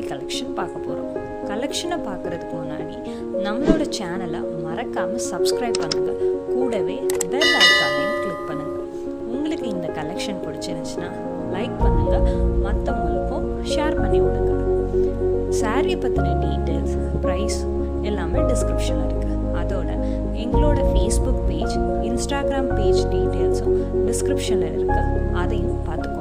collection பார்க்க போகிறோம் கலெக்ஷனை பார்க்குறதுக்கு முன்னாடி நம்மளோட சேனலை மறக்காமல் சப்ஸ்கிரைப் பண்ணுங்கள் கூடவே பெல் ஐக்கானையும் கிளிக் பண்ணுங்கள் உங்களுக்கு இந்த கலெக்ஷன் பிடிச்சிருந்துச்சுன்னா லைக் பண்ணுங்கள் மற்றவங்களுக்கும் ஷேர் பண்ணி விடுங்க சாரியை பற்றின டீட்டெயில்ஸ் ப்ரைஸ் எல்லாமே டிஸ்கிரிப்ஷனில் இருக்குது அதோட எங்களோட ஃபேஸ்புக் பேஜ் இன்ஸ்டாகிராம் பேஜ் டீட்டெயில்ஸும் டிஸ்கிரிப்ஷனில் இருக்குது அதையும் பார்த்துக்கோங்க